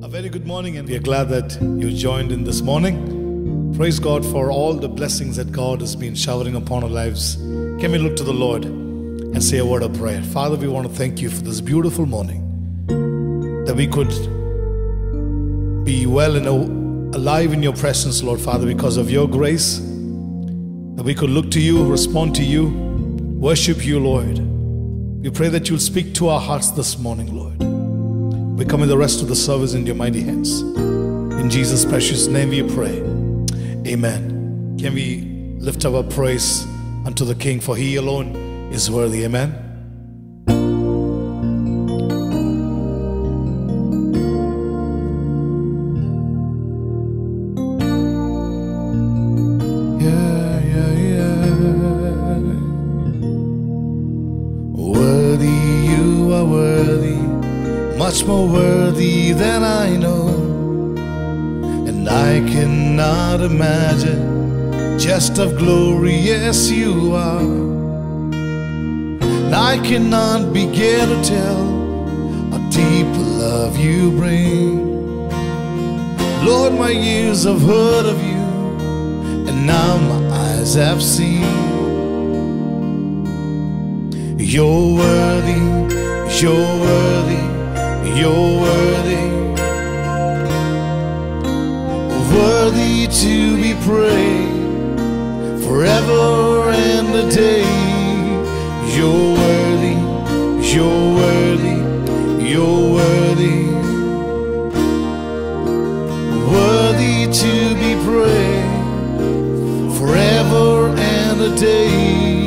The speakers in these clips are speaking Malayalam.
A very good morning, and we are glad that you joined in this morning. Praise God for all the blessings that God has been showering upon our lives. Can we look to the Lord and say a word of prayer? Father, we want to thank you for this beautiful morning that we could be well and a- alive in your presence, Lord Father, because of your grace. That we could look to you, respond to you, worship you, Lord. We pray that you'll speak to our hearts this morning, Lord. We commit the rest of the service into your mighty hands. In Jesus' precious name we pray. Amen. Can we lift up our praise unto the King, for he alone is worthy. Amen. Yeah, yeah, yeah. Worthy, you are worthy, much more worthy than I know. And I cannot imagine just how glorious you are. And I cannot begin to tell how deep a love you bring. Lord, my ears have heard of you, and now my eyes have seen. You're worthy, you're worthy, you're worthy. Worthy to be praised forever and a day. You're worthy, you're worthy, you're worthy. Worthy to be praised forever and a day.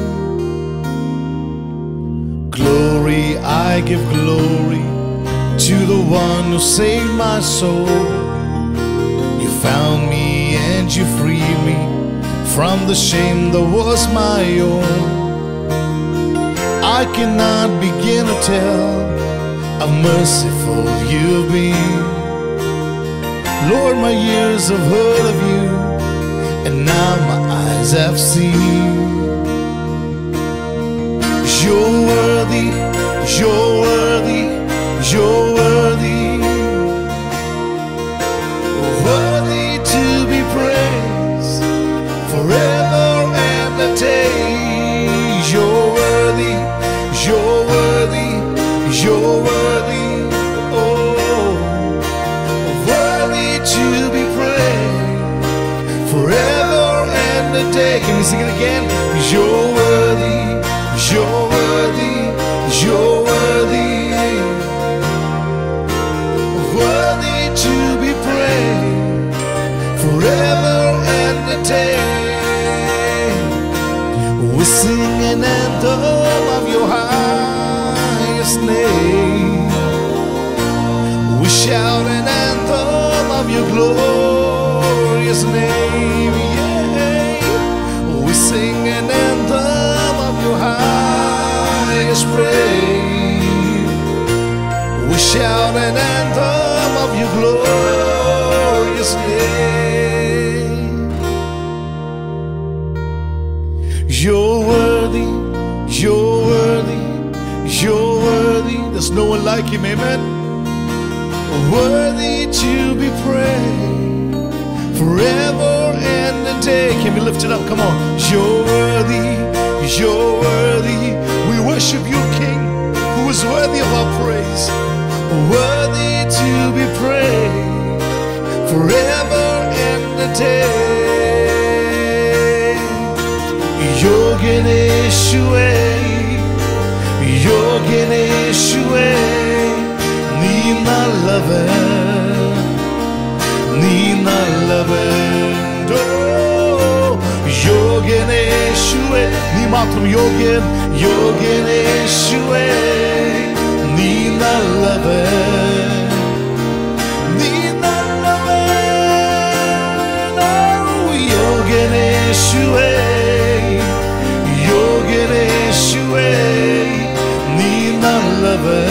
Glory, I give glory to the one who saved my soul. You found me and you freed me from the shame that was my own. I cannot begin to tell how merciful you've been. Lord, my ears have heard of you, and now my eyes have seen. You're worthy, you're worthy, you're worthy. Worthy to be praised forever and a day. You're worthy, you're worthy, you're worthy. Oh, worthy to be praised forever and a day. Can we sing it again? You're worthy, you're worthy, you're worthy. Worthy to be praised forever and a day. We sing an anthem of your highest name. We shout an anthem of your glorious name. Yeah. We sing an anthem of your highest praise. We shout an anthem of your glorious name. You're worthy, you're worthy, you're worthy. There's no one like him, amen. Worthy to be praised forever and a day. Can we lift it up? Come on. You're worthy, you're worthy. We worship you, King, who is worthy of our praise. Worthy to be praised forever and a day. Yoganeshue, Yoganeshue, Nina Love, Nina Love, oh, Yoganeshue, Ni matram Yogan, Yoganeshue, Nina Love, Nina Love, oh, Yoganeshue, Yoganeshue, Nina Love,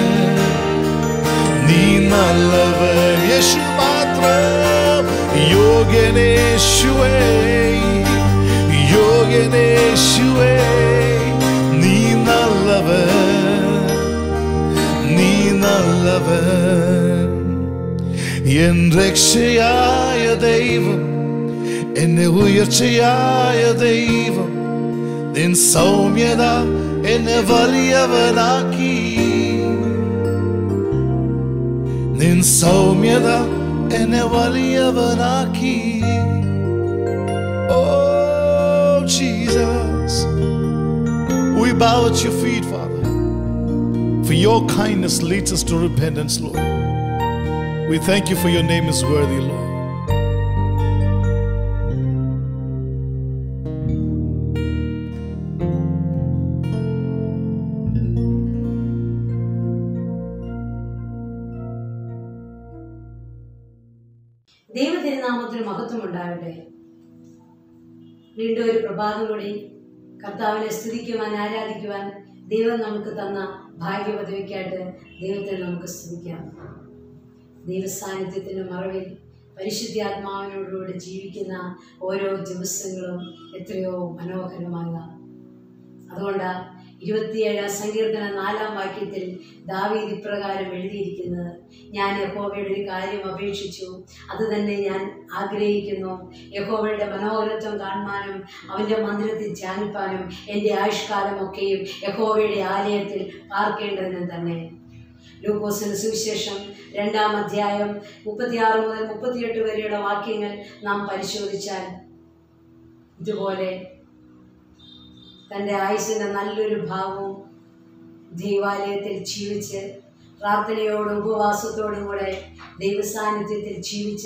Nina Love, Yeshu Matram, Yoganeshue, Yoganeshue, Nina Love, Nina Love. എൻ രക്ഷയായ ദൈവം എന്നെ ഉയർച്ചയായ ദൈവം നിൻ സൗമ്യത എന്നെ വലിയവനാക്കി നിൻ സൗമ്യത എന്നെ വലിയവനാക്കി Oh, Jesus. We bow at your feet, Father. For your kindness leads us to repentance, Lord. We thank you for your name is worthy, Lord. ദൈവതിരുനാമത്തിന് മഹത്വം ഉണ്ടാകട്ടെ വീണ്ടും ഒരു പ്രഭാതം കൂടി കർത്താവിനെ സ്തുതിക്കുവാൻ ആരാധിക്കുവാൻ ദൈവം നമുക്ക് തന്ന ഭാഗ്യപദവിക്കായിട്ട് ദൈവത്തെ നമുക്ക് സ്തുതിക്കാം ദൈവസാന്നിധ്യത്തിൻ്റെ മറവിൽ പരിശുദ്ധാത്മാവിനോടുകൂടി ജീവിക്കുന്ന ഓരോ ദിവസങ്ങളും എത്രയോ മനോഹരമാകാം അതുകൊണ്ട് ഇരുപത്തിയേഴാം സങ്കീർത്തന നാലാം വാക്യത്തിൽ ദാവീദ് ഇപ്രകാരം എഴുതിയിരിക്കുന്നത് ഞാൻ യഹോവയുടെ ഒരു കാര്യം അപേക്ഷിച്ചു അത് തന്നെ ഞാൻ ആഗ്രഹിക്കുന്നു യഹോവയുടെ മനോഹരത്വം കാണുവാനും അവൻ്റെ മന്ദിരത്തിൽ ധ്യാനിപ്പാനും എൻ്റെ ആയുഷ്കാലമൊക്കെയും യഹോവയുടെ ആലയത്തിൽ പാർക്കേണ്ടതിനും തന്നെ ലൂക്കോസിന് സുവിശേഷം രണ്ടാം അധ്യായം മുപ്പത്തിയാറ് മുതൽ മുപ്പത്തിയെട്ട് വരെയുള്ള വാക്യങ്ങൾ നാം പരിശോധിച്ചാൽ ഇതുപോലെ തൻ്റെ ആയുസിൻ്റെ നല്ലൊരു ഭാഗവും ദൈവാലയത്തിൽ ജീവിച്ച് പ്രാർത്ഥനയോടും ഉപവാസത്തോടും കൂടെ ദൈവസാന്നിധ്യത്തിൽ ജീവിച്ച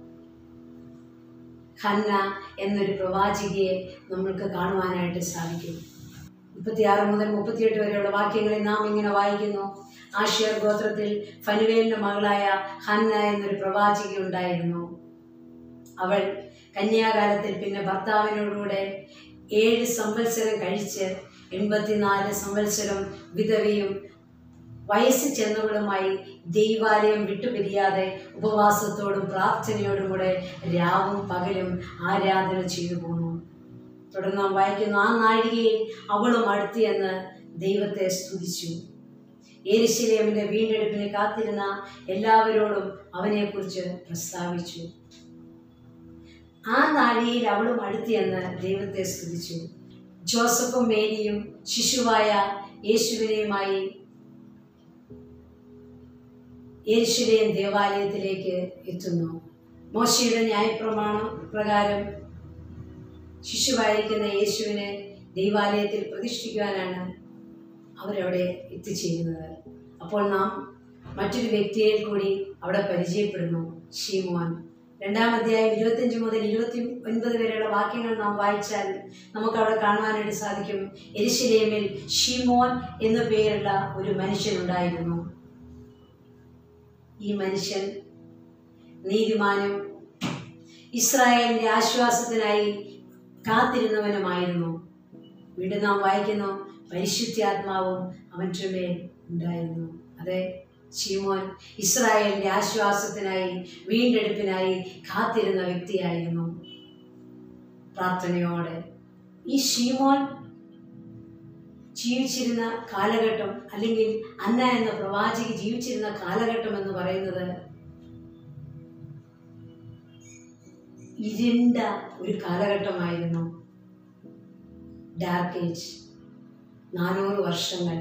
ഹന്ന എന്നൊരു പ്രവാചികയെ നമ്മൾക്ക് കാണുവാനായിട്ട് സാധിക്കും മുപ്പത്തിയാറ് മുതൽ മുപ്പത്തിയെട്ട് വരെയുള്ള വാക്യങ്ങളിൽ നാം ഇങ്ങനെ വായിക്കുന്നു ആഷിയർ ഗോത്രത്തിൽ ഫനുവേലിന്റെ മകളായ ഹന്ന എന്നൊരു പ്രവാചിക ഉണ്ടായിരുന്നു അവൾ കന്യാകാലത്തിൽ പിന്നെ ഭർത്താവിനോടുകൂടെ ഏഴ് സംവത്സരം കഴിച്ച് എൺപത്തിനാല് സംവത്സരം വിധവയും വയസ്സ് ചെന്നവളുമായി ദൈവാലയം വിട്ടുപിരിയാതെ ഉപവാസത്തോടും പ്രാർത്ഥനയോടും കൂടെ രാവും പകലും ആരാധന ചെയ്തു പോന്നു തുടർന്ന് നാം വായിക്കുന്നു ആ നാഴികയിൽ അവളും അടുത്തിയെന്ന് ദൈവത്തെ സ്തുതിച്ചു ഏരിശിലേമിന്റെ വീണ്ടെടുപ്പിന് കാത്തിരുന്ന എല്ലാവരോടും അവനെക്കുറിച്ച് പ്രസ്താവിച്ചു ആ നാഴികയിൽ അവളും അടുത്തിയെന്ന് ദൈവത്തെ സ്തുതിച്ചു ജോസഫും മേരിയും ശിശുവായ യേശുവിനെയുമായി യേശുലേം ദേവാലയത്തിലേക്ക് എത്തുന്നു മോശയുടെ ന്യായപ്രമാണം പ്രകാരം ശിശുവായിരിക്കുന്ന യേശുവിനെ ദൈവാലയത്തിൽ പ്രതിഷ്ഠിക്കുവാനാണ് അവരവിടെ എത്തിച്ചേരുന്നത് അപ്പോൾ നാം മറ്റൊരു വ്യക്തിയെ കൂടി അവിടെ പരിചയപ്പെടുന്നു ഷീമോൻ രണ്ടാം അധ്യായം ഇരുപത്തിയഞ്ച് മുതൽ ഇരുപത്തി ഒൻപത് വരെയുള്ള വാക്യങ്ങൾ നാം വായിച്ചാൽ നമുക്ക് അവിടെ കാണുവാനായിട്ട് സാധിക്കും എരിശിലേമിൽ ഷീമോൻ എന്നു പേരുള്ള ഒരു മനുഷ്യനുണ്ടായിരുന്നു ഈ മനുഷ്യൻ നീതിമാനും ഇസ്രായേലിന്റെ ആശ്വാസത്തിനായി കാത്തിരുന്നവനുമായിരുന്നു വീണ്ടും നാം വായിക്കുന്നു പരിശുദ്ധാത്മാവും അവൻ്റെ മേൽ ഉണ്ടായിരുന്നു അതെ ശിമോൻ ഇസ്രായേലിന്റെ ആശ്വാസത്തിനായി വീണ്ടെടുപ്പിനായി കാത്തിരുന്ന വ്യക്തിയായിരുന്നു പ്രാർത്ഥനയോടെ ഈ ഷീമോൻ ജീവിച്ചിരുന്ന കാലഘട്ടം അല്ലെങ്കിൽ അന്ന എന്ന പ്രവാചകി ജീവിച്ചിരുന്ന കാലഘട്ടം എന്ന് പറയുന്നത് ഇരുണ്ട ഒരു കാലഘട്ടമായിരുന്നു ഡാർക്ക് ഏജ് നാനൂറ് വർഷങ്ങൾ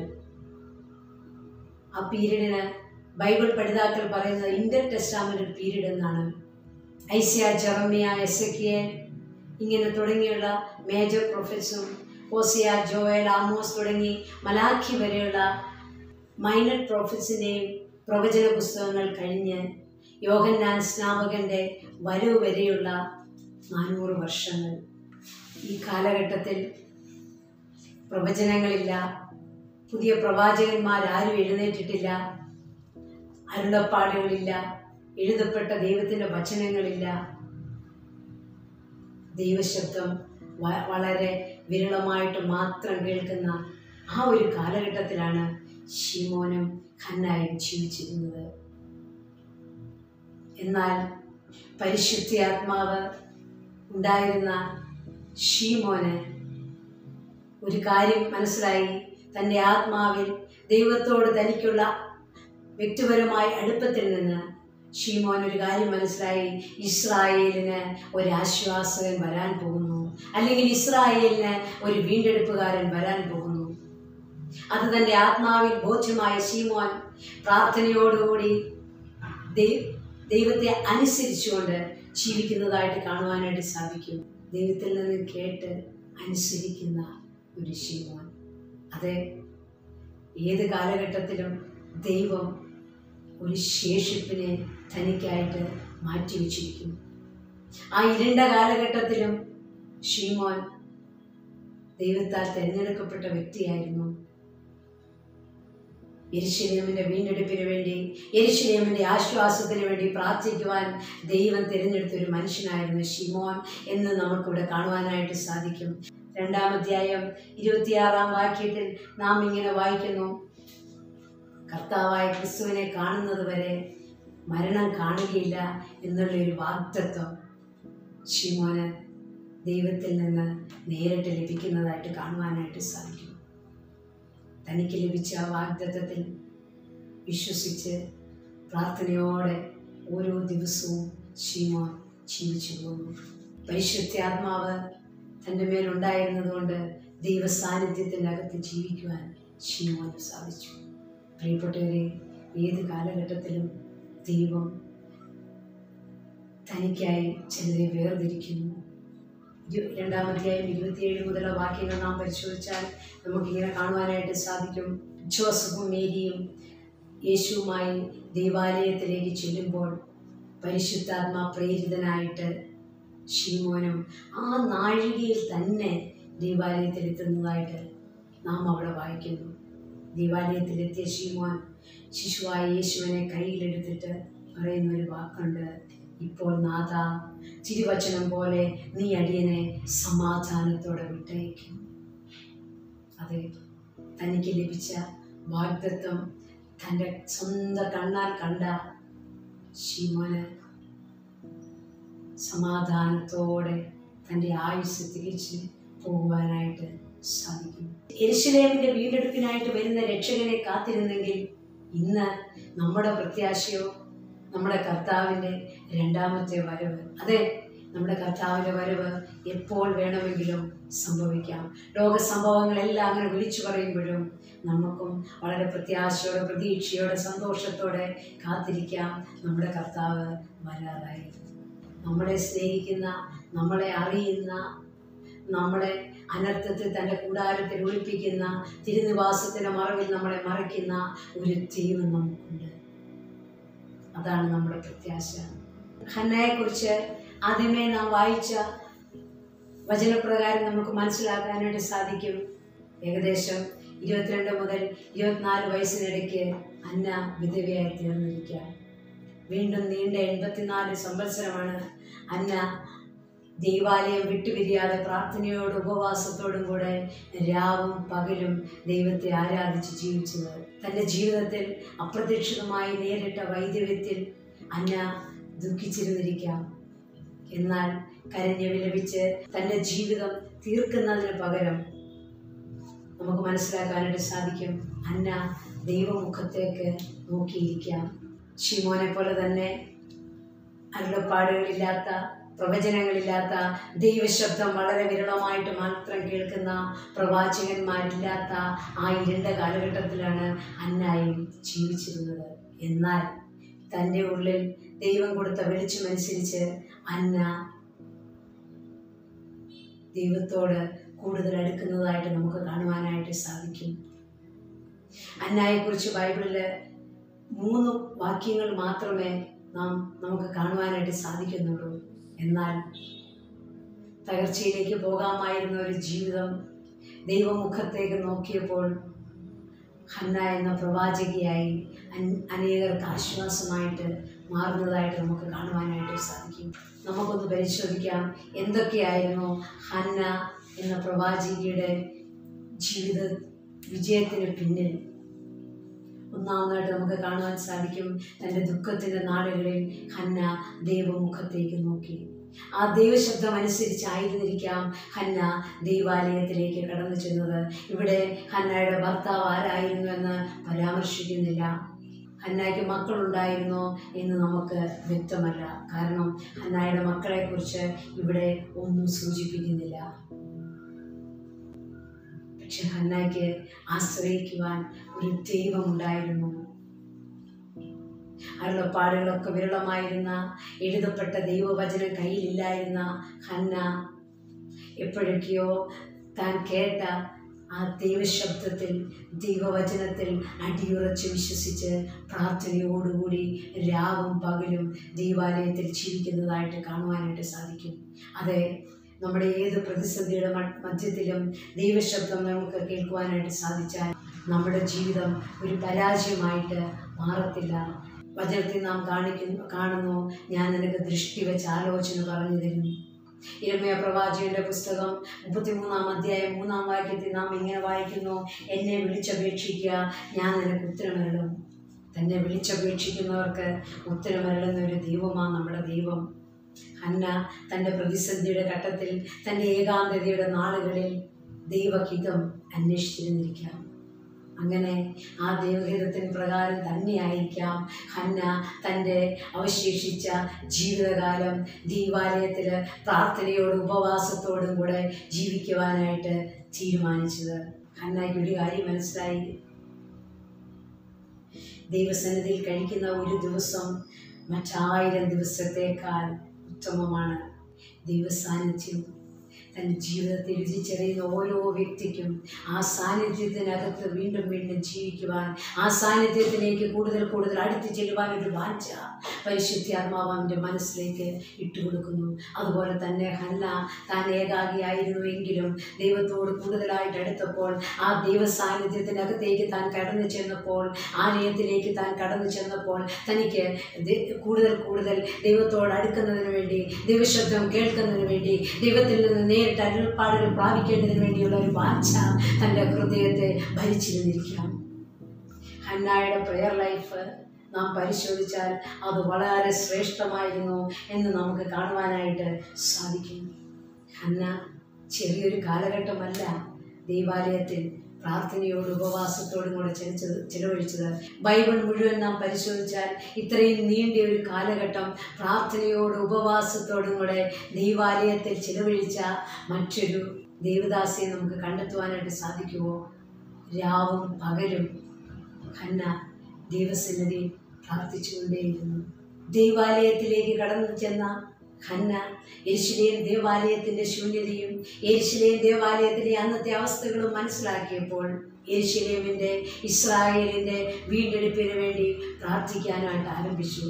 ആ പീരീഡിന് ബൈബിൾ പഠിതാക്കൾ പറയുന്നത് ഇന്റർ ടെസ്റ്റാമെന്റ് പീരീഡ് എന്നാണ് ഐസിയ ജെറമിയ എസക്കിയൽ ഇങ്ങനെ തുടങ്ങിയുള്ള മേജർ പ്രൊഫറ്റ്സും ഓസിയ ജോയൽ ആമോസ് തുടങ്ങി മലാഖി വരെയുള്ള മൈനർ പ്രോഫിറ്റ്സിൻ്റെയും പ്രവചന പുസ്തകങ്ങൾ കഴിഞ്ഞ് യോഹന്നാൻ സ്നാപകന്റെ വരവ് വരെയുള്ള നാനൂറ് വർഷങ്ങൾ ഈ കാലഘട്ടത്തിൽ പ്രവചനങ്ങളില്ല പുതിയ പ്രവാചകന്മാരാരും എഴുന്നേറ്റിട്ടില്ല അരുളപ്പാടുകളില്ല എഴുതപ്പെട്ട ദൈവത്തിൻ്റെ വചനങ്ങളില്ല ദൈവശബ്ദം വ- വളരെ വിരളമായിട്ട് മാത്രം കേൾക്കുന്ന ആ ഒരു കാലഘട്ടത്തിലാണ് ഷിമോനും ഖന്നായും ജീവിച്ചിരുന്നത് എന്നാൽ പരിശുദ്ധാത്മാവ് ഉണ്ടായിരുന്ന ഷീമോന് ഒരു കാര്യം മനസ്സിലായി തൻ്റെ ആത്മാവിൽ ദൈവത്തോട് തനിക്കുള്ള വ്യക്തിപരമായ അടുപ്പത്തിൽ നിന്ന് ഷീമോൻ ഒരു കാര്യം മനസ്സിലായി ഇസ്രായേലിന് ഒരു ആശ്വാസകൻ വരാൻ പോകുന്നു അല്ലെങ്കിൽ ഇസ്രായേലിന് ഒരു വീണ്ടെടുപ്പുകാരൻ വരാൻ പോകുന്നു അത് തന്റെ ആത്മാവിൽ ബോധ്യമായ ഷീമോൻ പ്രാർത്ഥനയോടുകൂടി ദൈ- ദൈവത്തെ അനുസരിച്ചുകൊണ്ട് ജീവിക്കുന്നതായിട്ട് കാണുവാനായിട്ട് സാധിക്കും ദൈവത്തിൽ നിന്ന് കേട്ട് അനുസരിക്കുന്ന ഒരു ശീലമാണ് അത് ഏത് കാലഘട്ടത്തിലും ദൈവം ഒരു ശേഷിപ്പിനെ തനിക്കായിട്ട് മാറ്റിവെച്ചിരിക്കുന്നു ആ ഇരുണ്ട കാലഘട്ടത്തിലും ഷീമോൻ ദൈവത്താൽ തിരഞ്ഞെടുക്കപ്പെട്ട വ്യക്തിയായിരുന്നു എരിശിലേമിന്റെ വീണ്ടെടുപ്പിന് വേണ്ടി എരിശിലേമിന്റെ ആശ്വാസത്തിന് വേണ്ടി പ്രാർത്ഥിക്കുവാൻ ദൈവം തിരഞ്ഞെടുത്ത ഒരു മനുഷ്യനായിരുന്നു ഷിമോൻ എന്ന് നമുക്കിവിടെ കാണുവാനായിട്ട് സാധിക്കും രണ്ടാമധ്യായം ഇരുപത്തിയാറാം വാക്യത്തിൽ നാം ഇങ്ങനെ വായിക്കുന്നു കർത്താവായ ക്രിസ്തുവിനെ കാണുന്നത് വരെ മരണം കാണുകയില്ല എന്നുള്ള ഒരു വാഗ്ദത്വം ഷിമോന് ദൈവത്തിൽ നിന്ന് നേരിട്ട് ലഭിക്കുന്നതായിട്ട് കാണുവാനായിട്ട് സാധിക്കും തനിക്ക് ലഭിച്ച ആ വാഗ്ദത്തത്തിൽ വിശ്വസിച്ച് പ്രാർത്ഥനയോടെ ഓരോ ദിവസവും ശീമോൻ ജീവിച്ചു പോകുന്നു പരിശുദ്ധാത്മാവ് തൻ്റെ മേലുണ്ടായിരുന്നതുകൊണ്ട് ദൈവ സാന്നിധ്യത്തിൻ്റെ അകത്ത് ജീവിക്കുവാൻ ശീമോന് സാധിച്ചു പ്രിയപ്പെട്ടവരെ ഏത് കാലഘട്ടത്തിലും ദൈവം തനിക്കായി ചിലരെ വേർതിരിക്കുന്നു ഇരു- രണ്ടാമധ്യായം ഇരുപത്തിയേഴ് മുതലുള്ള വാക്യങ്ങൾ നാം പരിശോധിച്ചാൽ നമുക്കിങ്ങനെ കാണുവാനായിട്ട് സാധിക്കും ജോസഫും മേരിയും യേശുവുമായി ദൈവാലയത്തിലേക്ക് ചെല്ലുമ്പോൾ പരിശുദ്ധാത്മാ പ്രേരിതനായിട്ട് ഷീമോനും ആ നാഴികയിൽ തന്നെ ദൈവാലയത്തിൽ എത്തുന്നതായിട്ട് നാം അവിടെ വായിക്കുന്നു ദൈവാലയത്തിലെത്തിയ ഷീമോൻ ശിശുവായ യേശുവിനെ കയ്യിലെടുത്തിട്ട് പറയുന്ന ഒരു വാക്കുണ്ട് ഇപ്പോൾ നാഥ തിരുവചനം പോലെ നീ അടിയനെ സമാധാനത്തോടെ വിട്ടയക്കും അതെ തനിക്ക് ലഭിച്ച വാഗ്ദത്വം തൻ്റെ സ്വന്തം കണ്ണാൽ കണ്ട ശിവന് സമാധാനത്തോടെ തൻ്റെ ആയുസ് തിരിച്ച് പോകുവാനായിട്ട് സാധിക്കും എരിശിലേമിന്റെ വീണ്ടെടുപ്പിനായിട്ട് വരുന്ന രക്ഷകനെ കാത്തിരുന്നെങ്കിൽ ഇന്ന് നമ്മുടെ പ്രത്യാശയോ നമ്മുടെ കർത്താവിൻ്റെ രണ്ടാമത്തെ വരവ് അതെ നമ്മുടെ കർത്താവിൻ്റെ വരവ് എപ്പോൾ വേണമെങ്കിലും സംഭവിക്കാം ലോക സംഭവങ്ങളെല്ലാം അങ്ങനെ വിളിച്ചു പറയുമ്പോഴും നമുക്കും വളരെ പ്രത്യാശയോടെ പ്രതീക്ഷയോടെ സന്തോഷത്തോടെ കാത്തിരിക്കാം നമ്മുടെ കർത്താവ് വരാറായി നമ്മളെ സ്നേഹിക്കുന്ന നമ്മളെ അറിയുന്ന നമ്മളെ അനർത്ഥത്തിൽ തൻ്റെ കൂടാരത്തിൽ ഒളിപ്പിക്കുന്ന തിരുനിവാസത്തിൻ്റെ മറവിൽ നമ്മളെ മറയ്ക്കുന്ന ഒരു ദൈവം നമുക്കുണ്ട് അതാണ് നമ്മുടെ പ്രത്യാശ ഹന്നയെക്കുറിച്ച് ആദ്യമേ നാം വായിച്ച വചനപ്രകാരം നമുക്ക് മനസ്സിലാക്കാനായിട്ട് സാധിക്കും ഏകദേശം ഇരുപത്തിരണ്ട് മുതൽ ഇരുപത്തിനാല് വയസ്സിനിടയ്ക്ക് അന്ന വിധവയായി തീർന്നിരിക്കുക വീണ്ടും നീണ്ട എൺപത്തിനാല് സംവത്സരമാണ് അന്ന ദൈവാലയം വിട്ടുപിരിയാതെ പ്രാർത്ഥനയോടും ഉപവാസത്തോടും കൂടെ രാവും പകലും ദൈവത്തെ ആരാധിച്ച് ജീവിച്ചത് തൻ്റെ ജീവിതത്തിൽ അപ്രതീക്ഷിതമായി നേരിട്ട വൈദ്യവ്യത്തിൽ അന്ന ദുഃഖിച്ചിരുന്നിരിക്കാം എന്നാൽ കരഞ്ഞു വിലപിച്ച് തൻ്റെ ജീവിതം തീർക്കുന്നതിന് പകരം നമുക്ക് മനസ്സിലാക്കാനായിട്ട് സാധിക്കും അന്ന ദൈവമുഖത്തേക്ക് നോക്കിയിരിക്കാം ഷിമോനെ പോലെ തന്നെ അരുളപ്പാടുകളില്ലാത്ത പ്രവചനങ്ങളില്ലാത്ത ദൈവശബ്ദം വളരെ വിരളമായിട്ട് മാത്രം കേൾക്കുന്ന പ്രവാചകന്മാരില്ലാത്ത ആ ഇരുണ്ട കാലഘട്ടത്തിലാണ് അന്നായും ജീവിച്ചിരുന്നത് എന്നാൽ തൻ്റെ ഉള്ളിൽ ദൈവം കൊടുത്ത വെളിച്ചമനുസരിച്ച് അന്ന ദൈവത്തോട് കൂടുതൽ അടുക്കുന്നതായിട്ട് നമുക്ക് കാണുവാനായിട്ട് സാധിക്കും അന്നായെക്കുറിച്ച് ബൈബിളിൽ മൂന്ന് വാക്യങ്ങൾ മാത്രമേ നാം നമുക്ക് കാണുവാനായിട്ട് സാധിക്കുന്നുള്ളൂ എന്നാൽ തകർച്ചയിലേക്ക് പോകാമായിരുന്ന ഒരു ജീവിതം ദൈവമുഖത്തേക്ക് നോക്കിയപ്പോൾ ഹന്ന എന്ന പ്രവാചകിയായി അൻ- അനേകർക്ക് ആശ്വാസമായിട്ട് മാറുന്നതായിട്ട് നമുക്ക് കാണുവാനായിട്ട് സാധിക്കും നമുക്കൊന്ന് പരിശോധിക്കാം എന്തൊക്കെയായിരുന്നു ഹന്ന എന്ന പ്രവാചകിയുടെ ജീവിത വിജയത്തിന് പിന്നിൽ ഒന്നാമതായിട്ട് നമുക്ക് കാണുവാൻ സാധിക്കും തൻ്റെ ദുഃഖത്തിൻ്റെ നാളുകളിൽ ഹന്ന ദൈവമുഖത്തേക്ക് നോക്കി ആ ദൈവശബ്ദം അനുസരിച്ചായിരുന്നിരിക്കാം ഹന്ന ദൈവാലയത്തിലേക്ക് കടന്നു ചെന്നത് ഇവിടെ ഹന്നയുടെ ഭർത്താവ് ആരായിരുന്നു എന്ന് പരാമർശിക്കുന്നില്ല ഹന്നായ്ക്ക് മക്കളുണ്ടായിരുന്നോ എന്ന് നമുക്ക് വ്യക്തമല്ല കാരണം ഹന്നായുടെ മക്കളെക്കുറിച്ച് ഇവിടെ ഒന്നും സൂചിപ്പിക്കുന്നില്ല പക്ഷെ ഹന്നായ്ക്ക് ആശ്രയിക്കുവാൻ ഒരു ദൈവമുണ്ടായിരുന്നു അരുളപ്പാടുകളൊക്കെ വിരളമായിരുന്ന എഴുതപ്പെട്ട ദൈവവചനം കയ്യിലില്ലായിരുന്ന ഹന്ന എപ്പോഴൊക്കെയോ താൻ കേട്ട ആ ദൈവശബ്ദത്തിൽ ദൈവവചനത്തിൽ അടിയുറച്ച് വിശ്വസിച്ച് പ്രാർത്ഥനയോടുകൂടി രാവും പകലും ദൈവാലയത്തിൽ ജീവിക്കുന്നതായിട്ട് കാണുവാനായിട്ട് സാധിക്കും അതെ നമ്മുടെ ഏത് പ്രതിസന്ധിയുടെ മ- മധ്യത്തിലും ദൈവശബ്ദം നമുക്ക് കേൾക്കുവാനായിട്ട് സാധിച്ചാൽ നമ്മുടെ ജീവിതം ഒരു പരാജയമായിട്ട് മാറത്തില്ല വചനത്തിൽ നാം കാണിക്കുന്നു കാണുന്നു ഞാൻ നിനക്ക് ദൃഷ്ടി വെച്ച് ആലോചന പറഞ്ഞു തരുന്നു ഇരമയ പ്രവാചകന്റെ പുസ്തകം മുപ്പത്തിമൂന്നാം അധ്യായം മൂന്നാം വാക്യത്തിൽ നാം ഇങ്ങനെ വായിക്കുന്നു എന്നെ വിളിച്ചപേക്ഷിക്കുക ഞാൻ നിനക്ക് ഉത്തരമരളും തന്നെ വിളിച്ചപേക്ഷിക്കുന്നവർക്ക് ഉത്തരമരളുന്ന ഒരു ദൈവമാണ് നമ്മുടെ ദൈവം ഹന്ന തൻ്റെ പ്രതിസന്ധിയുടെ ഘട്ടത്തിൽ തൻ്റെ ഏകാന്തതയുടെ നാളുകളിൽ ദൈവഹിതം അന്വേഷിച്ചിരുന്നിരിക്കാം അങ്ങനെ ആ ദൈവഹിതത്തിന് പ്രകാരം തന്നെയായിരിക്കാം ഹന്ന തൻ്റെ അവശേഷിച്ച ജീവിതകാലം ദീപാലയത്തിൽ പ്രാർത്ഥനയോടും ഉപവാസത്തോടും കൂടെ ജീവിക്കുവാനായിട്ട് തീരുമാനിച്ചത് ഹന്നയ്ക്ക് ഒരു കാര്യം മനസ്സിലായി ദൈവസന്നിധിയിൽ കഴിക്കുന്ന ഒരു ദിവസം മറ്റായിരം ദിവസത്തേക്കാൾ ഉത്തമമാണ് ദൈവസാന്നിധ്യം തൻ്റെ ജീവിതത്തിൽ രുചിച്ചറിയുന്ന ഓരോ വ്യക്തിക്കും ആ സാന്നിധ്യത്തിനകത്ത് വീണ്ടും വീണ്ടും ജീവിക്കുവാൻ ആ സാന്നിധ്യത്തിലേക്ക് കൂടുതൽ കൂടുതൽ അടുത്ത് ചെല്ലുവാൻ ഒരു വാഞ്ച പരിശുദ്ധാത്മാവിൻ്റെ മനസ്സിലേക്ക് ഇട്ടുകൊടുക്കുന്നു അതുപോലെ തന്നെ ഹന്ന താൻ ഏകാഗിയായിരുന്നുവെങ്കിലും ദൈവത്തോട് കൂടുതലായിട്ട് അടുത്തപ്പോൾ ആ ദൈവ സാന്നിധ്യത്തിനകത്തേക്ക് താൻ കടന്നു ചെന്നപ്പോൾ ആലയത്തിലേക്ക് താൻ കടന്നു ചെന്നപ്പോൾ തനിക്ക് ദൈ- കൂടുതൽ കൂടുതൽ ദൈവത്തോട് അടുക്കുന്നതിന് വേണ്ടി ദൈവശബ്ദം കേൾക്കുന്നതിന് വേണ്ടി ദൈവത്തിൽ നിന്ന് നേരിട്ട് അരുൾപ്പാടുകൾ പ്രാപിക്കേണ്ടതിന് വേണ്ടിയുള്ള ഒരു വാഞ്ച തൻ്റെ ഹൃദയത്തെ ഭരിച്ചിരുന്നിരിക്കാം ഹന്നായുടെ പ്രെയർ ലൈഫ് നാം പരിശോധിച്ചാൽ അത് വളരെ ശ്രേഷ്ഠമായിരുന്നു എന്ന് നമുക്ക് കാണുവാനായിട്ട് സാധിക്കും ഹന്ന ചെറിയൊരു കാലഘട്ടമല്ല ദൈവാലയത്തിൽ പ്രാർത്ഥനയോടും ഉപവാസത്തോടും കൂടെ ചെലിച്ചത് ചിലവഴിച്ചത് ബൈബിൾ മുഴുവൻ നാം പരിശോധിച്ചാൽ ഇത്രയും നീണ്ട ഒരു കാലഘട്ടം പ്രാർത്ഥനയോടും ഉപവാസത്തോടും കൂടെ ദൈവാലയത്തിൽ ചിലവഴിച്ച മറ്റൊരു ദേവദാസിയെ നമുക്ക് കണ്ടെത്തുവാനായിട്ട് സാധിക്കുമോ രാവും പകലും ഹന്ന ദൈവസന്നിധി പ്രാർത്ഥിച്ചുകൊണ്ടേയിരുന്നു ദൈവാലയത്തിലേക്ക് കടന്നു ചെന്ന ഹന്ന എരിശിലേം ദേവാലയത്തിന്റെ ശൂന്യതയും എരിശിലേം ദേവാലയത്തിലെ അന്നത്തെ അവസ്ഥകളും മനസ്സിലാക്കിയപ്പോൾ എരിശിലേമിന്റെ ഇസ്രായേലിന്റെ വീണ്ടെടുപ്പിന് വേണ്ടി പ്രാർത്ഥിക്കാനായിട്ട് ആരംഭിച്ചു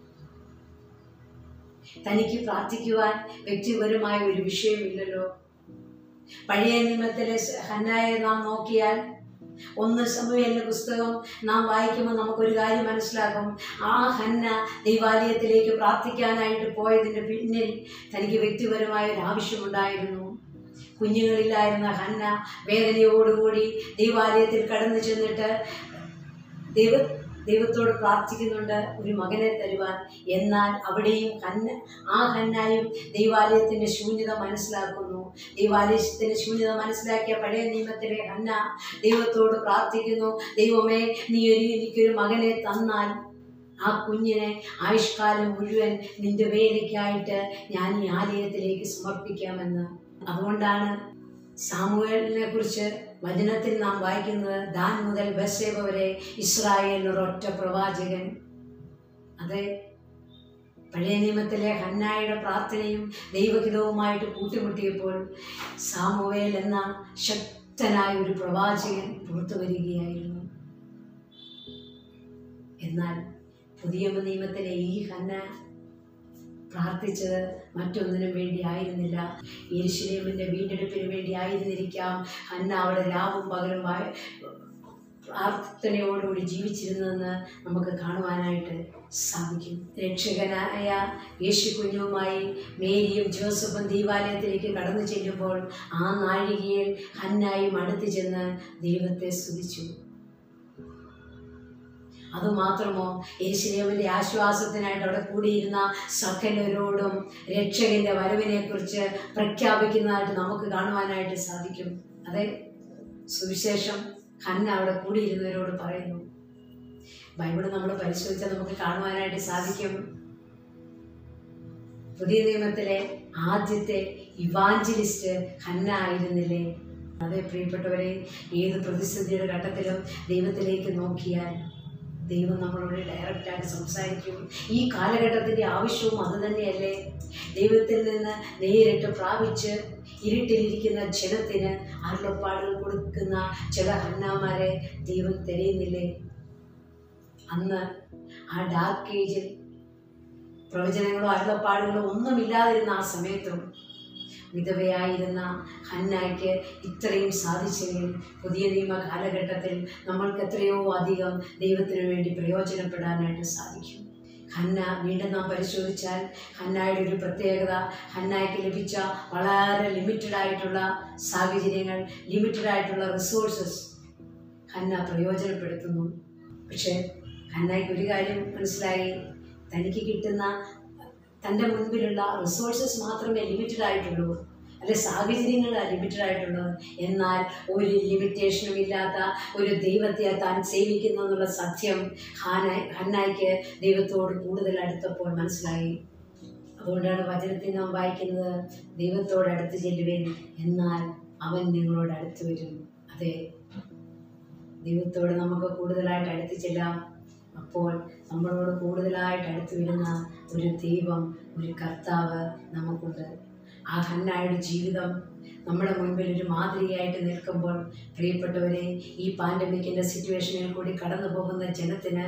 തനിക്ക് പ്രാർത്ഥിക്കുവാൻ വ്യക്തിപരമായ ഒരു വിഷയമില്ലല്ലോ പഴയ നിയമത്തിലെ ഹന്നായെ നാം നോക്കിയാൽ ഒന്ന് സമൂഹലിന്റെ പുസ്തകം നാം വായിക്കുമ്പോൾ നമുക്കൊരു കാര്യം മനസ്സിലാകും ആ ഹന്ന ദൈവാലയത്തിലേക്ക് പ്രാർത്ഥിക്കാനായിട്ട് പോയതിൻ്റെ പിന്നിൽ തനിക്ക് വ്യക്തിപരമായ ഒരു ആവശ്യമുണ്ടായിരുന്നു കുഞ്ഞുങ്ങളില്ലായിരുന്ന ഹന്ന വേദനയോടുകൂടി ദൈവാലയത്തിൽ കടന്നു ചെന്നിട്ട് ദൈവ ദൈവത്തോട് പ്രാർത്ഥിക്കുന്നുണ്ട് ഒരു മകനെ തരുവാൻ എന്നാൽ അവിടെയും ഹന്ന ആ ഹന്നായും ദൈവാലയത്തിന്റെ ശൂന്യത മനസ്സിലാക്കുന്നു ദൈവാലയത്തിന്റെ ശൂന്യത മനസ്സിലാക്കിയ പഴയ നിയമത്തിലെ ഹന്ന ദൈവത്തോട് പ്രാർത്ഥിക്കുന്നു ദൈവമേ നീ ഒരു എനിക്കൊരു മകനെ തന്നാൽ ആ കുഞ്ഞിനെ ആയുഷ്കാലം മുഴുവൻ നിന്റെ വേലയ്ക്കായിട്ട് ഞാൻ ഈ ആലയത്തിലേക്ക് സമർപ്പിക്കാമെന്ന് അതുകൊണ്ടാണ് സാമുവേലിനെ കുറിച്ച് വചനത്തിൽ നാം വായിക്കുന്നത് ദാൻ മുതൽ ബസേബ വരെ ഇസ്രായേലിന് ഒരൊറ്റ പ്രവാചകൻ അതെ പഴയ നിയമത്തിലെ ഹന്നായുടെ പ്രാർത്ഥനയും ദൈവഹിതവുമായിട്ട് കൂട്ടിമുട്ടിയപ്പോൾ സാമുവേൽ എന്ന ശക്തനായ ഒരു പ്രവാചകൻ പുറത്തു വരികയായിരുന്നു എന്നാൽ പുതിയ നിയമത്തിലെ ഈ ഹന്ന പ്രാർത്ഥിച്ചത് മറ്റൊന്നിനും വേണ്ടി ആയിരുന്നില്ല യെരുശലേമിന്റെ വീണ്ടെടുപ്പിന് വേണ്ടി ആയിരുന്നിരിക്കാം ഹന്ന അവിടെ രാവും പകലും വായ- പ്രാർത്ഥനയോടുകൂടി ജീവിച്ചിരുന്നതെന്ന് നമുക്ക് കാണുവാനായിട്ട് സാധിക്കും രക്ഷകനായ യേശു കുഞ്ഞുമായി മേരിയും ജോസഫും ദൈവാലയത്തിലേക്ക് കടന്നു ചെല്ലുമ്പോൾ ആ നാഴികയിൽ ഹന്നായും അടുത്ത് ചെന്ന് ദൈവത്തെ സ്തുതിച്ചു അതുമാത്രമോ യേശുദേവന്റെ ആശ്വാസത്തിനായിട്ട് അവിടെ കൂടിയിരുന്ന സകലരോടും രക്ഷകന്റെ വരവിനെ കുറിച്ച് പ്രഖ്യാപിക്കുന്നതായിട്ട് നമുക്ക് കാണുവാനായിട്ട് സാധിക്കും അതെ സുവിശേഷം ഹന്ന അവിടെ കൂടിയിരുന്നവരോട് പറയുന്നു ബൈബിൾ നമ്മൾ പരിശോധിച്ചാൽ നമുക്ക് കാണുവാനായിട്ട് സാധിക്കും പുതിയ നിയമത്തിലെ ആദ്യത്തെ ഇവാഞ്ചലിസ്റ്റ് ഹന്ന ആയിരുന്നില്ലേ അതെ പ്രിയപ്പെട്ടവരെ ഏത് പ്രതിസന്ധിയുടെ ഘട്ടത്തിലും ദൈവത്തിലേക്ക് നോക്കിയാൽ ദൈവം നമ്മളോട് ഡയറക്റ്റായിട്ട് സംസാരിക്കും ഈ കാലഘട്ടത്തിൻ്റെ ആവശ്യവും അത് തന്നെയല്ലേ ദൈവത്തിൽ നിന്ന് നേരിട്ട് പ്രാപിച്ച് ഇരുട്ടിലിരിക്കുന്ന ജനത്തിന് അരുളപ്പാടുകൾ കൊടുക്കുന്ന ചില ഹന്നാമാരെ ദൈവം തിരയുന്നില്ലേ അന്ന് ആ ഡാർക്ക് ഏജിൽ പ്രവചനങ്ങളോ അരുളപ്പാടുകളോ ഒന്നുമില്ലാതിരുന്ന ആ സമയത്തും വിധവയായിരുന്ന ഹന്നായ്ക്ക് ഇത്രയും സാധിച്ചെങ്കിൽ പുതിയ നിയമ കാലഘട്ടത്തിൽ നമ്മൾക്ക് എത്രയോ അധികം ദൈവത്തിനു വേണ്ടി പ്രയോജനപ്പെടാനായിട്ട് സാധിക്കും ഹന്ന വീണ്ടും നാം പരിശോധിച്ചാൽ ഹന്നായുടെ ഒരു പ്രത്യേകത ഹന്നായ്ക്ക് ലഭിച്ച വളരെ ലിമിറ്റഡ് ആയിട്ടുള്ള സാഹചര്യങ്ങൾ ലിമിറ്റഡ് ആയിട്ടുള്ള റിസോഴ്സസ് ഹന്ന പ്രയോജനപ്പെടുത്തുന്നു പക്ഷേ ഹന്നായ്ക്ക് ഒരു കാര്യം മനസ്സിലായി തനിക്ക് കിട്ടുന്ന തൻ്റെ മുൻപിലുള്ള റിസോഴ്സസ് മാത്രമേ ലിമിറ്റഡ് ആയിട്ടുള്ളൂ അല്ലെ സാഹചര്യങ്ങൾ ലിമിറ്റഡ് ആയിട്ടുള്ളത് എന്നാൽ ഒരു ലിമിറ്റേഷനും ഇല്ലാത്ത ഒരു ദൈവത്തെ താൻ സേവിക്കുന്നു എന്നുള്ള സത്യം ഹാനായി ഹന്നായ്ക്ക് ദൈവത്തോട് കൂടുതൽ അടുത്തപ്പോൾ മനസ്സിലായി അതുകൊണ്ടാണ് വചനത്തിൽ നാം വായിക്കുന്നത് ദൈവത്തോട് അടുത്ത് ചെല്ലുവേൻ എന്നാൽ അവൻ നിങ്ങളോട് അടുത്ത് വരും അതെ ദൈവത്തോട് നമുക്ക് കൂടുതലായിട്ട് അടുത്ത് ചെല്ലാം അപ്പോൾ നമ്മളോട് കൂടുതലായിട്ട് അടുത്ത് വരുന്ന ഒരു ദൈവം ഒരു കർത്താവ് നമുക്കുണ്ട് ആ ഹന്നായുടെ ജീവിതം നമ്മുടെ മുൻപിൽ ഒരു മാതൃകയായിട്ട് നിൽക്കുമ്പോൾ പ്രിയപ്പെട്ടവരെ ഈ പാൻഡമിക്കിൻ്റെ സിറ്റുവേഷനിൽ കൂടി കടന്നു പോകുന്ന ജനത്തിന്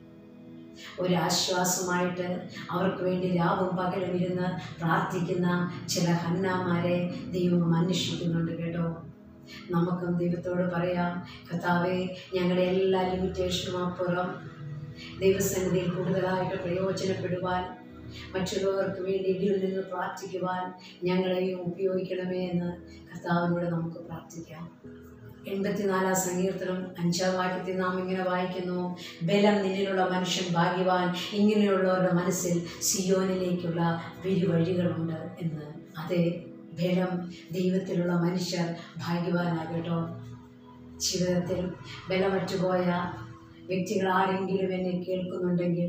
ഒരു ആശ്വാസമായിട്ട് അവർക്ക് വേണ്ടി രാവും പകലും ഇരുന്ന് പ്രാർത്ഥിക്കുന്ന ചില ഹന്നാമാരെ ദൈവം അന്വേഷിക്കുന്നുണ്ട് കേട്ടോ നമുക്കും ദൈവത്തോട് പറയാം കർത്താവെ ഞങ്ങളുടെ എല്ലാ ലിമിറ്റേഷനും അപ്പുറം ദൈവസന്നിധിയിൽ കൂടുതലായിട്ട് പ്രയോജനപ്പെടുവാൻ മറ്റുള്ളവർക്ക് വേണ്ടി ഇതിൽ നിന്ന് പ്രാർത്ഥിക്കുവാൻ ഞങ്ങളെയും ഉപയോഗിക്കണമേ എന്ന് കർത്താവിനോട് നമുക്ക് പ്രാർത്ഥിക്കാം എൺപത്തിനാലാം സങ്കീർത്തനം അഞ്ചാം വാക്യത്തിൽ നാം ഇങ്ങനെ വായിക്കുന്നു ബലം നിന്നിലുള്ള മനുഷ്യൻ ഭാഗ്യവാൻ ഇങ്ങനെയുള്ളവരുടെ മനസ്സിൽ സിയോനിലേക്കുള്ള വിരുവഴികളുണ്ട് എന്ന് അതെ ബലം ദൈവത്തിലുള്ള മനുഷ്യർ ഭാഗ്യവാനാകട്ടോ ജീവിതത്തിൽ ബലമറ്റുപോയ വ്യക്തികൾ ആരെങ്കിലും എന്നെ കേൾക്കുന്നുണ്ടെങ്കിൽ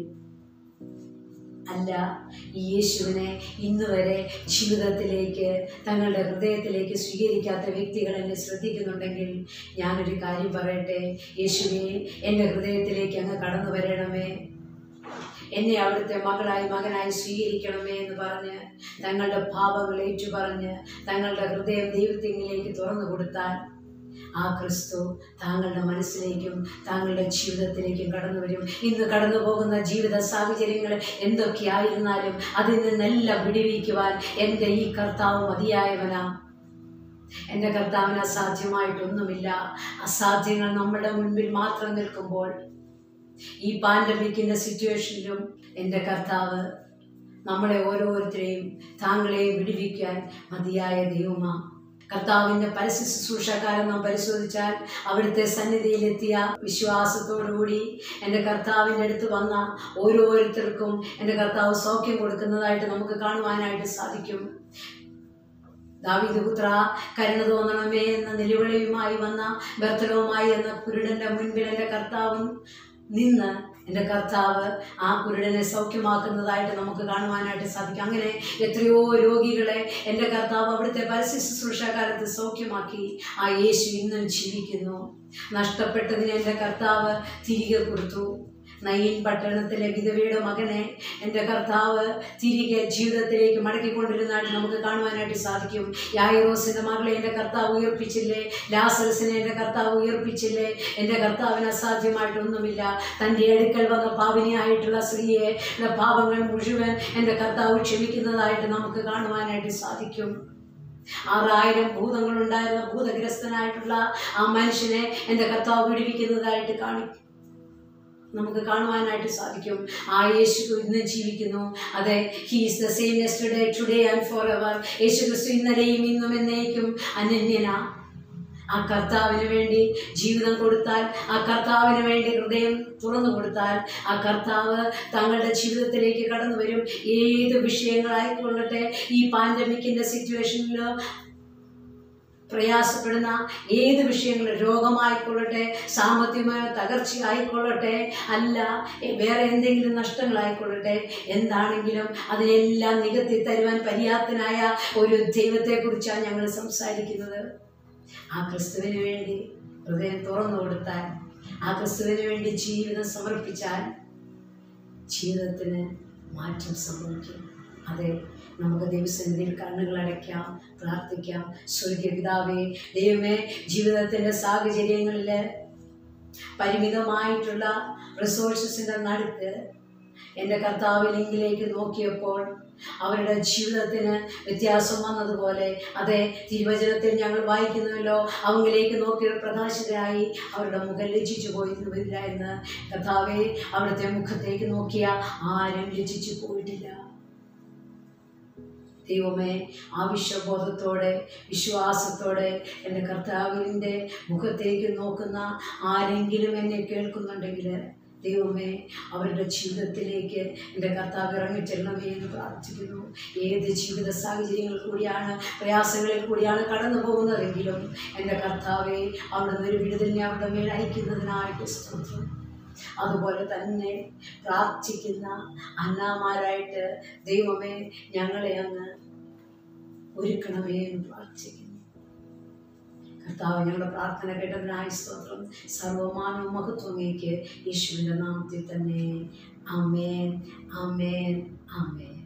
അല്ല ഈ യേശുവിനെ ഇന്ന് വരെ ജീവിതത്തിലേക്ക് തങ്ങളുടെ ഹൃദയത്തിലേക്ക് സ്വീകരിക്കാത്ത വ്യക്തികൾ എന്നെ ശ്രദ്ധിക്കുന്നുണ്ടെങ്കിൽ ഞാനൊരു കാര്യം പറയട്ടെ യേശുവെ എൻ്റെ ഹൃദയത്തിലേക്ക് അങ്ങ് കടന്നു വരണമേ എന്നെ അവിടുത്തെ മകളായി മകനായി സ്വീകരിക്കണമേ എന്ന് പറഞ്ഞ് തങ്ങളുടെ പാപങ്ങൾ ഏറ്റു പറഞ്ഞ് തങ്ങളുടെ ഹൃദയം ദൈവത്തിലേക്ക് തുറന്നു കൊടുത്താൽ ആ ക്രിസ്തു താങ്കളുടെ മനസ്സിലേക്കും താങ്കളുടെ ജീവിതത്തിലേക്കും കടന്നു വരും ഇന്ന് കടന്നു പോകുന്ന ജീവിത സാഹചര്യങ്ങൾ എന്തൊക്കെയായിരുന്നാലും അതിൽ നിന്നെല്ലാം വിടിവിക്കുവാൻ എൻ്റെ ഈ കർത്താവ് മതിയായവനാ എൻ്റെ കർത്താവിന് അസാധ്യമായിട്ടൊന്നുമില്ല അസാധ്യങ്ങൾ നമ്മുടെ മുൻപിൽ മാത്രം നിൽക്കുമ്പോൾ ഈ പാൻഡമിക്കിൻ്റെ സിറ്റുവേഷനിലും എൻ്റെ കർത്താവ് നമ്മളെ ഓരോരുത്തരെയും താങ്കളെയും വിടുവിക്കാൻ മതിയായ ദൈവമാ കർത്താവിൻ്റെ പരസ്യ ശുശ്രൂഷക്കാലം നാം പരിശോധിച്ചാൽ അവിടുത്തെ സന്നിധിയിലെത്തിയ വിശ്വാസത്തോടുകൂടി എൻ്റെ കർത്താവിൻ്റെ അടുത്ത് വന്ന ഓരോരുത്തർക്കും എൻ്റെ കർത്താവ് സൗഖ്യം കൊടുക്കുന്നതായിട്ട് നമുക്ക് കാണുവാനായിട്ട് സാധിക്കും ദാവീദ് പുത്ര കരുണ തോന്നണമേ എന്ന നിലവിളിയുമായി വന്ന ബർത്തലവുമായി എന്ന കുരുടന്റെ മുൻപിൽ എൻ്റെ കർത്താവും നിന്ന് എൻ്റെ കർത്താവ് ആ കുരുടനെ സൗഖ്യമാക്കുന്നതായിട്ട് നമുക്ക് കാണുവാനായിട്ട് സാധിക്കും അങ്ങനെ എത്രയോ രോഗികളെ എൻ്റെ കർത്താവ് അവിടുത്തെ പരസ്യ ശുശ്രൂഷാകാലത്ത് സൗഖ്യമാക്കി ആ യേശു ഇന്നും ജീവിക്കുന്നു നഷ്ടപ്പെട്ടതിന് എൻ്റെ കർത്താവ് തിരികെ കൊടുത്തു നയീൻ പട്ടണത്തിലെ വിധവയുടെ മകനെ എൻ്റെ കർത്താവ് തിരികെ ജീവിതത്തിലേക്ക് മടക്കിക്കൊണ്ടിരുന്നതായിട്ട് നമുക്ക് കാണുവാനായിട്ട് സാധിക്കും യായിറോസിൻ്റെ മകളെ എൻ്റെ കർത്താവ് ഉയർപ്പിച്ചില്ലേ ലാസറസിനെ എൻ്റെ കർത്താവ് ഉയർപ്പിച്ചില്ലേ എൻ്റെ കർത്താവിന് അസാധ്യമായിട്ടൊന്നുമില്ല തൻ്റെ അടുക്കൽ വന്ന പാപിനിയായിട്ടുള്ള സ്ത്രീയെ ഉള്ള പാപങ്ങൾ മുഴുവൻ എൻ്റെ കർത്താവ് ക്ഷമിക്കുന്നതായിട്ട് നമുക്ക് കാണുവാനായിട്ട് സാധിക്കും ആറായിരം ഭൂതങ്ങളുണ്ടായിരുന്ന ഭൂതഗ്രസ്തനായിട്ടുള്ള ആ മനുഷ്യനെ എൻ്റെ കർത്താവ് വിടുവിക്കുന്നതായിട്ട് കാണി നമുക്ക് കാണുവാനായിട്ട് സാധിക്കും ആ യേശു ഇന്ന് ജീവിക്കുന്നു അതെ he's the same yesterday today and for ever യേശു ക്രിസ്തു ഇന്നലെയും ഇന്നും എന്നേക്കും അനന്യനാ ആ കർത്താവിന് വേണ്ടി ജീവിതം കൊടുത്താൽ ആ കർത്താവിന് വേണ്ടി ഹൃദയം തുറന്നു കൊടുത്താൽ ആ കർത്താവ് തങ്ങളുടെ ജീവിതത്തിലേക്ക് കടന്നു വരും ഏത് വിഷയങ്ങളായിക്കൊള്ളട്ടെ ഈ പാൻഡമിക്കിൻ്റെ സിറ്റുവേഷനിൽ പ്രയാസപ്പെടുന്ന ഏത് വിഷയങ്ങളും രോഗമായിക്കൊള്ളട്ടെ സാമ്പത്തികമായ തകർച്ചയായിക്കൊള്ളട്ടെ അല്ല എ- വേറെ എന്തെങ്കിലും നഷ്ടങ്ങളായിക്കൊള്ളട്ടെ എന്താണെങ്കിലും അതിനെല്ലാം നികത്തി തരുവാൻ പര്യാപ്തനായ ഒരു ദൈവത്തെക്കുറിച്ചാണ് ഞങ്ങൾ സംസാരിക്കുന്നത് ആ ക്രിസ്തുവിന് വേണ്ടി ഹൃദയം തുറന്നു കൊടുത്താൽ ആ ക്രിസ്തുവിന് വേണ്ടി ജീവിതം സമർപ്പിച്ചാൽ ജീവിതത്തിന് മാറ്റം സംഭവിക്കും അതെ നമുക്ക് ദൈവസന്നിധിയിൽ കണ്ണുകൾ അടയ്ക്കാം പ്രാർത്ഥിക്കാം സ്വർഗീയ പിതാവേ ദൈവമേ ജീവിതത്തിൻ്റെ സാഹചര്യങ്ങളിൽ പരിമിതമായിട്ടുള്ള റിസോഴ്സസിൻ്റെ നടുക്ക് എൻ്റെ കർത്താവ് ലിങ്കിലേക്ക് നോക്കിയപ്പോൾ അവരുടെ ജീവിതത്തിന് വ്യത്യാസം വന്നതുപോലെ അതെ തിരുവചനത്തിൽ ഞങ്ങൾ വായിക്കുന്നുവല്ലോ അവങ്കിലേക്ക് നോക്കിയ പ്രകാശിതരായി അവരുടെ മുഖം ലജ്ജിച്ചു പോയിരുന്നില്ല എന്ന് കർത്താവെ അവിടുത്തെ മുഖത്തേക്ക് നോക്കിയ ആരും ലജ്ജിച്ചു പോയിട്ടില്ല ദൈവമേ ആവശ്യബോധത്തോടെ വിശ്വാസത്തോടെ എൻ്റെ കർത്താവിൻ്റെ മുഖത്തേക്ക് നോക്കുന്ന ആരെങ്കിലും എന്നെ കേൾക്കുന്നുണ്ടെങ്കിൽ ദൈവമേ അവരുടെ ജീവിതത്തിലേക്ക് എൻ്റെ കർത്താവ് ഇറങ്ങിച്ചെല്ലണമേ എന്ന് പ്രാർത്ഥിക്കുന്നു ഏത് ജീവിത സാഹചര്യങ്ങളിൽ കൂടിയാണ് പ്രയാസങ്ങളിൽ കൂടിയാണ് കടന്നു പോകുന്നതെങ്കിലും എൻ്റെ കർത്താവെ അവിടുന്ന് ഒരു വിടുതലിനെ അവരുടെ മേൽ അയക്കുന്നതിനായിട്ട് സ്തോത്രം അതുപോലെ തന്നെ പ്രാർത്ഥിക്കുന്ന അന്നാമാരായിട്ട് ദൈവമേ ഞങ്ങളെ അങ്ങ് ഒരുക്കണമേ എന്ന് പ്രാർത്ഥിക്കുന്നു കർത്താവ് ഞങ്ങളുടെ പ്രാർത്ഥന കേട്ടതിനായി സ്തോത്രം സർവമാനവും മഹത്വമേക്ക് യേശുവിൻ്റെ നാമത്തിൽ തന്നെ അമേൻ അമേൻ അമേൻ